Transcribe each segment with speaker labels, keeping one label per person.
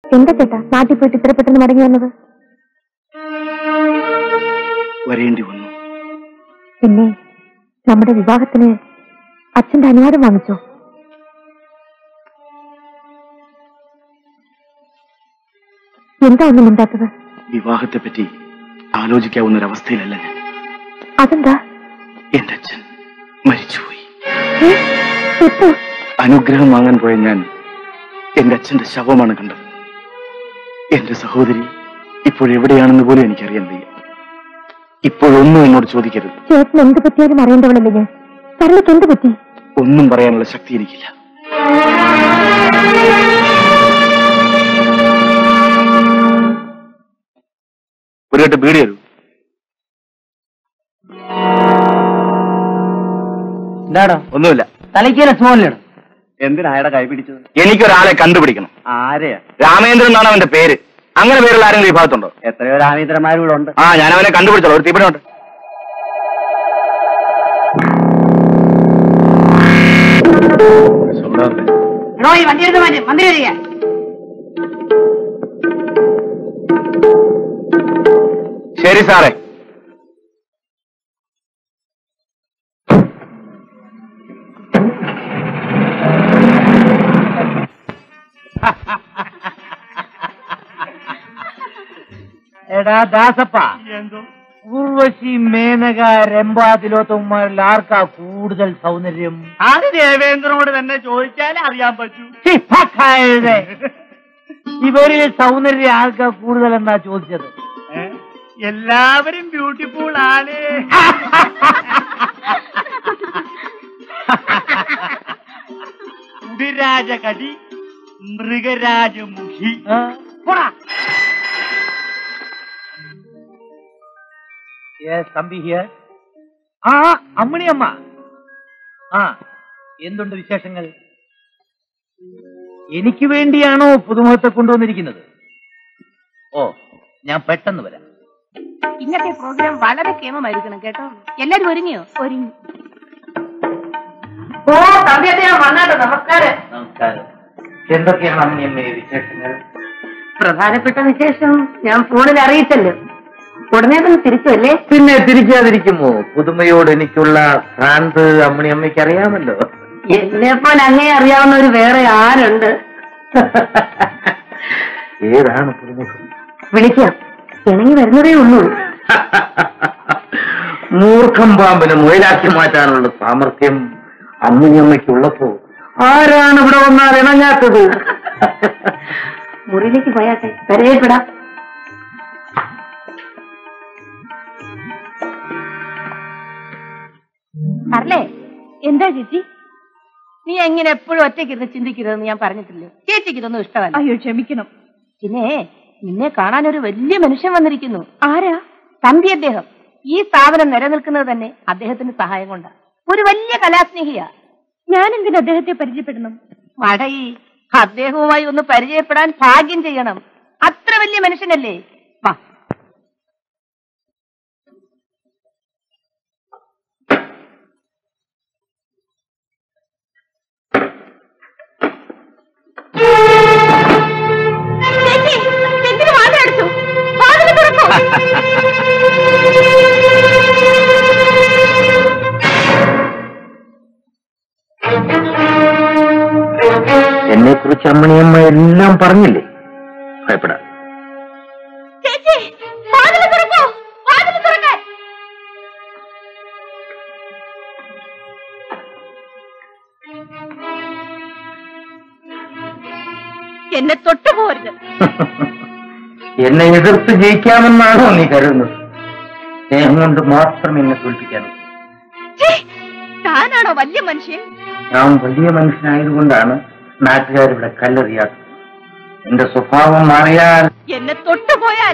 Speaker 1: എന്താ ചേട്ടാ നാട്ടിൽ പോയിട്ട് ഇത്ര പെട്ടെന്ന് മടങ്ങി വന്നത്
Speaker 2: വരേണ്ടി വന്നു
Speaker 1: പിന്നെ നമ്മുടെ വിവാഹത്തിന് അച്ഛന്റെ അനുവാദം വാങ്ങിച്ചോ എന്താ ഒന്നും മിണ്ടാത്തത്
Speaker 2: വിവാഹത്തെപ്പറ്റി ആലോചിക്കാവുന്ന ഒരവസ്ഥയിലല്ല ഞാൻ
Speaker 1: അതെന്താ
Speaker 2: എന്റെ അച്ഛൻ മരിച്ചുപോയി
Speaker 1: ഏ? എപ്പോ
Speaker 2: അനുഗ്രഹം വാങ്ങാൻ പോയ ഞാൻ എന്റെ അച്ഛന്റെ ശവമാണ് കണ്ടത് എന്റെ സഹോദരി ഇപ്പോഴെവിടെയാണെന്ന് പോലും എനിക്കറിയാൻ വയ്യ ഇപ്പോഴൊന്നും എന്നോട് ചോദിക്കരുത്
Speaker 1: ചേട്ടൻ എന്ത് പറ്റിയാലും അറിയേണ്ടവളല്ലേ ഞാൻ സരളയ്ക്ക് എന്ത് പറ്റി
Speaker 2: ഒന്നും പറയാനുള്ള ശക്തി എനിക്കില്ല ഒരു കെട്ട് ബീഡി തരൂ
Speaker 3: എന്താടോ
Speaker 2: ഒന്നുമില്ല
Speaker 3: തലയ്ക്കല സ്മോലിലിടും
Speaker 2: എന്തിനാ അയാളെ കൈ പിടിച്ചത് എനിക്കൊരാളെ കണ്ടുപിടിക്കണം
Speaker 3: ആരെയാ
Speaker 2: രാമേന്ദ്രൻ എന്നാണ് അവന്റെ പേര് അങ്ങനെ പേരുള്ള ആരെങ്കിലും ഈ ഭാഗത്തുണ്ടോ
Speaker 3: എത്രയോ രാമേന്ദ്രന്മാരും ഇവിടെ ഉണ്ട്
Speaker 2: ആ ഞാൻ അവനെ കണ്ടുപിടിച്ചോളൂ ഒരു തീപിടുണ്ട്
Speaker 3: എടോ ഈ വണ്ടി എടുത്ത് മാറ്റി മന്ത്രി വരിക
Speaker 2: ശരി സാറേ
Speaker 3: എടാ ദാസപ്പ ഉർവശി മേനക രംഭ തിലോത്തമാരിൽ ആർക്കാ കൂടുതൽ സൗന്ദര്യം
Speaker 4: അത് ദേവേന്ദ്രനോട് തന്നെ ചോദിച്ചാലേ അറിയാൻ പറ്റൂ
Speaker 3: ഛി, ഫക്കായതേ. ഇവരിൽ സൗന്ദര്യം ആർക്കാ കൂടുതൽ എന്നാ ചോദിച്ചത്
Speaker 4: ഏ? എല്ലാവരും ബ്യൂട്ടിഫുൾ ആണ് ഉടിരാജകടി മൃഗരാജമുഖി
Speaker 3: ആ? പോടാ. Yes, Thampi here. ആ അമ്മിണിയമ്മ ആ എന്തുണ്ട് വിശേഷങ്ങൾ എനിക്ക് വേണ്ടിയാണോ പുതുമുഖത്തെ കൊണ്ടുവന്നിരിക്കുന്നത് ഓ ഞാൻ പെട്ടെന്ന് വരാം
Speaker 5: ഇന്നത്തെ പ്രോഗ്രാം വളരെ കേമമായിരിക്കണം കേട്ടോ എല്ലാരും ഒരുങ്ങിയോ ഒരുങ്ങി ഓ തമ്പിയത്തെ ഞാൻ വന്നാട്ടോ നമസ്കാരം
Speaker 3: നമസ്കാരം എന്തൊക്കെയാണ് അമ്മിയമ്മയെ വിശേഷങ്ങൾ
Speaker 5: പ്രധാനപ്പെട്ട വിശേഷം ഞാൻ ഫോണിൽ അറിയിച്ചല്ലോ ഉടനെ തന്നെ തിരിച്ചല്ലേ
Speaker 3: പിന്നെ തിരിക്കാതിരിക്കുമോ പുതുമയോട് എനിക്കുള്ള ഭ്രാന്ത് അമ്മിണിയമ്മയ്ക്ക് അറിയാമല്ലോ
Speaker 5: എന്നെ പോലെ അങ്ങേ അറിയാവുന്നവര് വേറെ ആരുണ്ട്
Speaker 3: ഏതാണ് പുതുമുഖം
Speaker 5: വിളിക്കാം ഇണങ്ങി വരുന്നതേ ഉള്ളൂ
Speaker 3: മൂർഖം പാമ്പിനെ മുയലാക്കി മാറ്റാനുള്ള സാമർഥ്യം അമ്മിനിയമ്മയ്ക്കുള്ളപ്പോ ആരാണ് ഇവിടെ വന്നാൽ ഇണങ്ങാത്തത്
Speaker 5: മുറിയിലേക്ക് പോയാട്ടെ പരിചയപ്പെടാം അല്ലേ എന്താ ചേച്ചി നീ എങ്ങനെ എപ്പോഴും ഒറ്റയ്ക്കിരുന്ന് ചിന്തിക്കരുതെന്ന് ഞാൻ പറഞ്ഞിട്ടില്ലേ ചേച്ചിക്ക് ഇതൊന്നും ഇഷ്ടമല്ല
Speaker 1: അയ്യോ ക്ഷമിക്കണം
Speaker 5: പിന്നെ നിന്നെ കാണാൻ ഒരു വലിയ മനുഷ്യൻ വന്നിരിക്കുന്നു ആരാ തമ്പി അദ്ദേഹം ഈ സ്ഥാപനം നിലനിൽക്കുന്നത് തന്നെ അദ്ദേഹത്തിന്റെ സഹായം കൊണ്ടാ ഒരു വലിയ കലാസ്നേഹിയാ
Speaker 1: ഞാൻ എന്തിന് അദ്ദേഹത്തെ പരിചയപ്പെടണം
Speaker 5: മടയി അദ്ദേഹവുമായി ഒന്ന് പരിചയപ്പെടാൻ ഭാഗ്യം ചെയ്യണം അത്ര വലിയ മനുഷ്യനല്ലേ വാ ചേച്ചി, എന്തിന് വാതിലടച്ചു? വാതില് തുറക്കൂ.
Speaker 3: എന്നെ കുറിച്ച് അമ്മിണിയമ്മ എല്ലാം പറഞ്ഞില്ലേ ഭയപ്പെടാം
Speaker 5: ചേച്ചി, വാതില് തുറക്കൂ. വാതില് തുറക്കാൻ. എന്നെ തൊട്ടുപോരുത്
Speaker 3: എന്നെ എതിർത്ത് ജയിക്കാമെന്നാണോ നീ കരുതുന്നത് സ്നേഹം കൊണ്ട് മാത്രം എന്നെ തോൽപ്പിക്കാൻ
Speaker 5: ഛീ, താനാണോ വലിയ മനുഷ്യൻ
Speaker 3: ഞാൻ വലിയ മനുഷ്യനായതുകൊണ്ടാണ് നാട്ടുകാരിവിടെ കല്ലെറിയാത്തത് എന്റെ സ്വഭാവം മാറിയാൽ
Speaker 5: എന്നെ തൊട്ടുപോയാൽ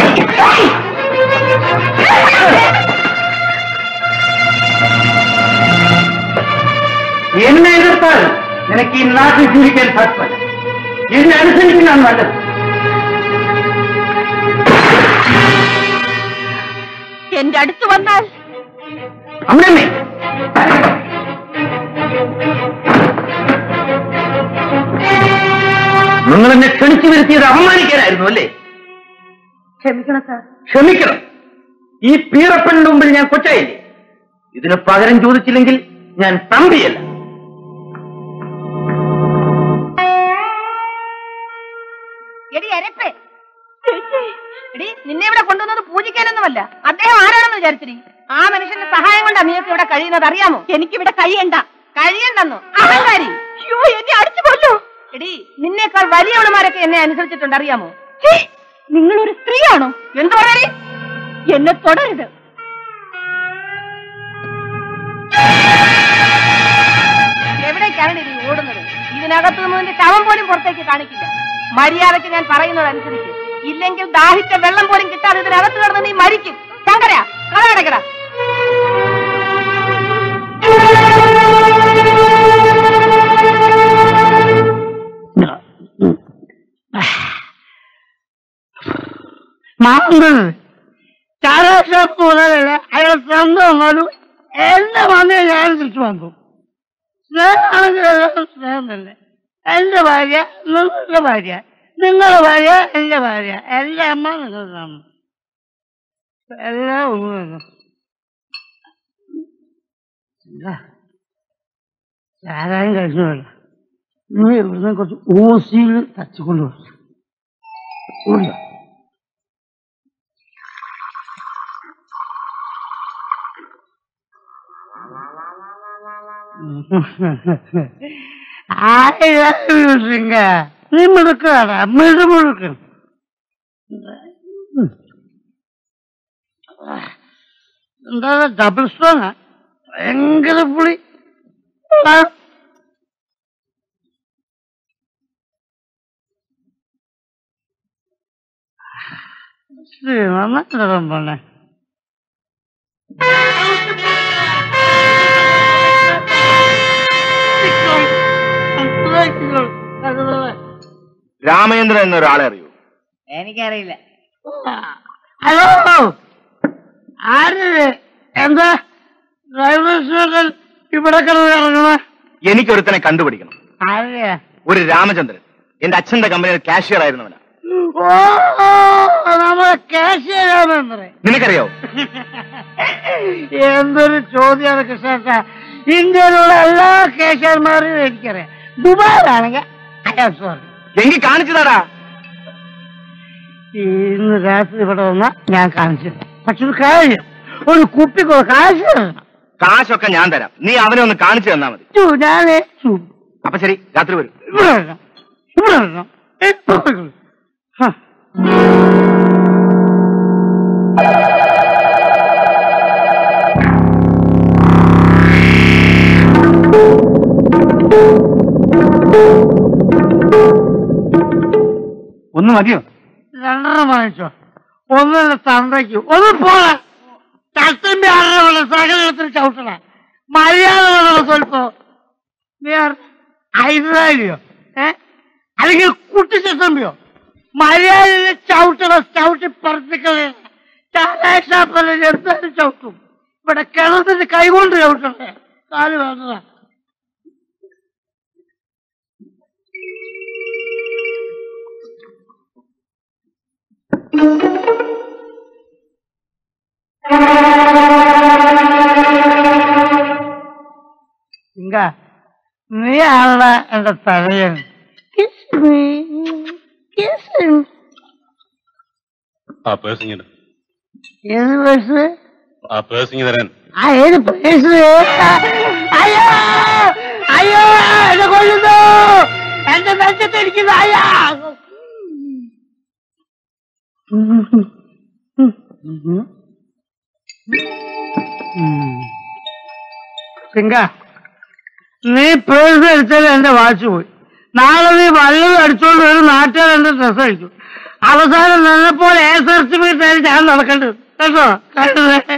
Speaker 3: എന്നെ എതിർത്താൽ നിനക്ക് ഈ നാട്ടിൽ ജീവിക്കാൻ സാധ്യമല്ല എന്നെ അനുസരിക്കുന്നതാണ് നല്ലത്
Speaker 5: എന്റെ അടുത്ത് വന്നാൽ
Speaker 3: അമ്മേ
Speaker 2: നിങ്ങൾ എന്നെ ക്ഷണിച്ചു വരുത്തിയത് അവമാനിക്കാനായിരുന്നു അല്ലേ
Speaker 5: ക്ഷമിക്കണം സാർ
Speaker 2: ക്ഷമിക്കണം ഈ പീറപ്പണിന്റെ മുമ്പിൽ ഞാൻ കൊച്ചായില്ലേ ഇതിന് പകരം ചോദിച്ചില്ലെങ്കിൽ ഞാൻ തമ്പിയല്ല
Speaker 5: എടി എരപ്പേ എടി നിന്നെ ഇവിടെ കൊണ്ടുവന്നത് പൂജിക്കാനൊന്നുമല്ല അദ്ദേഹം ആരാണെന്ന് വിചാരിച്ചിരി ആ മനുഷ്യന്റെ സഹായം കൊണ്ടാ നീയൊക്കെ ഇവിടെ കഴിയുന്നത് അറിയാമോ എനിക്കിവിടെ കഴിയണ്ട കഴിയണ്ടെന്നോ അഹങ്കാരി അയ്യോ എന്നെ അടിച്ചു കൊല്ലു എടി നിന്നേക്കാൾ വലിയവളുമാരൊക്കെ എന്നെ അനുസരിച്ചിട്ടുണ്ട് അറിയാമോ നിങ്ങളൊരു സ്ത്രീയാണോ എന്തു പറയണേ എന്നെ തുടരുത് എവിടേക്കാണ് ഇനി ഓടുന്നത് ഇതിനകത്തു നിന്ന് നിന്റെ ശവം പോലും പുറത്തേക്ക് കാണിക്കില്ല മര്യാദയ്ക്ക് ഞാൻ പറയുന്നത് അനുസരിച്ച് ഇല്ലെങ്കിൽ ദാഹിച്ച വെള്ളം പോലും കിട്ടാതെ ഇതിനകത്ത് കിടന്ന് നീ മരിക്കും ശങ്കര കഥ കിടക്കട
Speaker 3: മാറുന്നത് ചാരാശാപ്പ് മുതലല്ല അയാൾ സ്വന്തം വന്നാലും എന്റെ വന്നേ ഞാൻ തിരിച്ചു വന്നു സ്നേഹമാണെങ്കിൽ എല്ലാവരും സ്നേഹം തന്നെ എന്റെ ഭാര്യ നിങ്ങളുടെ ഭാര്യ നിങ്ങളുടെ ഭാര്യ എന്റെ ഭാര്യ എന്റെ അമ്മ നിങ്ങളുടെ അമ്മ എല്ലാം ഒന്ന് തന്നെ എന്താ ചാരായം കഴിച്ചതല്ല നീ ഇവിടുന്ന് കുറച്ച് ഓസിയിൽ തച്ചുകൊണ്ട് വന്നു ഓടിയോ ആയിരങ്ങ നീ മിടുക്കാടാ മിടുമുടുക്ക് എന്താ ഡബിൾ സ്ട്രോങ് ഭയങ്കര പുളി ആ. ശരി നന്നായിട്ട് പോണേ
Speaker 2: രാമേന്ദ്രൻ എന്നൊരാളെ അറിയൂ
Speaker 3: എനിക്കറിയില്ല ഹലോ ആര് എന്താ റെയിൽവേ സ്റ്റേഷൻ ഇവിടെ കിടന്ന് ഇറങ്ങണ
Speaker 2: എനിക്കൊരുത്തനെ കണ്ടുപിടിക്കണം
Speaker 3: ആരെയാ
Speaker 2: ഒരു രാമചന്ദ്രൻ എന്റെ അച്ഛന്റെ കമ്പനിയിൽ കാഷ്യർ ആയിരുന്നവനാ
Speaker 3: ഓ നമ്മളെ കാശിയാമെന്നേ
Speaker 2: നിനക്കറിയോ
Speaker 3: എന്തൊരു ചോദ്യമാണ് കൃഷ്ണ ഇന്ത്യയിലുള്ള എല്ലാ കേശന്മാരെയും എനിക്കറിയാം ദുബായിലാണെങ്കിൽ അയാൾ സോറി
Speaker 2: എങ്കിൽ കാണിച്ചതാടാ
Speaker 3: ഇന്ന് രാത്രി ഇവിടെ വന്ന ഞാൻ കാണിച്ചു തരാം. പക്ഷെ ഒരു കാര്യം ഒരു കുപ്പിക്കോ കാശ് തരണം.
Speaker 2: കാശൊക്കെ ഞാൻ തരാം നീ അവനെ ഒന്ന് കാണിച്ചു തന്നാ മതി
Speaker 3: ചു, ഞാനേ ചു.
Speaker 2: അപ്പൊ ശരി രാത്രി വരും
Speaker 3: ഇവിടെ വരണം. ഇവിടെ വരണം. ഇപ്പൊ വരണം. ഹ.
Speaker 2: ഒന്ന് മതിയോ
Speaker 3: രണ്ടെണ്ണം വാങ്ങിച്ചോ ഒന്നിന്റെ തന്തയ്ക്ക് ഒന്ന് പോണ ചട്ടമ്പി ആരുടെ സകലത്തിൽ ചവിട്ടണ മര്യാദ വേണം സ്വല്പം നീ ഹൈദരാലിയോ ഏ അല്ലെങ്കിൽ കുട്ടി ചട്ടമ്പിയോ മര്യാദ ചവിട്ടണ ചവിട്ടി പറത്തിക്കളയ ചാരായ ഷാപ്പല്ല എന്തായാലും ചവിട്ടും ഇവിടെ കിണത്തിന്റെ കൈകൊണ്ട് ചവിട്ടണ്ടേ കാല് വേണ്ടതാ ഇങ്ക നീയാണല്ല എന്റെ തലയൻ Kiss me. Kiss me.
Speaker 6: ആ പേഴ്സ് ഇങ്ങനെ
Speaker 3: ഏത് പേഴ്സ്
Speaker 6: ആ പേഴ്സ് ഇങ്ങനെ തരാൻ
Speaker 3: ആ ഏത് പേഴ്സ് അയ്യോ അയ്യോ എന്നെ കൊല്ലുന്നു എന്റെ നെഞ്ചത്തിരിക്കുന്നു അയ്യാ സിംഗ നീ പേഴ്സ് അടിച്ചാൽ എന്റെ വാച്ച് പോയി നാളെ നീ വല്ലതും അടിച്ചോണ്ട് വരും നാട്ടുകാർ എന്റെ ഡ്രസ് അടിക്കും അവസാനം നിന്നെപ്പോലെ എ സർട്ടിഫിക്കറ്റ് ആയി ഞാൻ നടക്കേണ്ടത് കേട്ടോ കണ്ടത്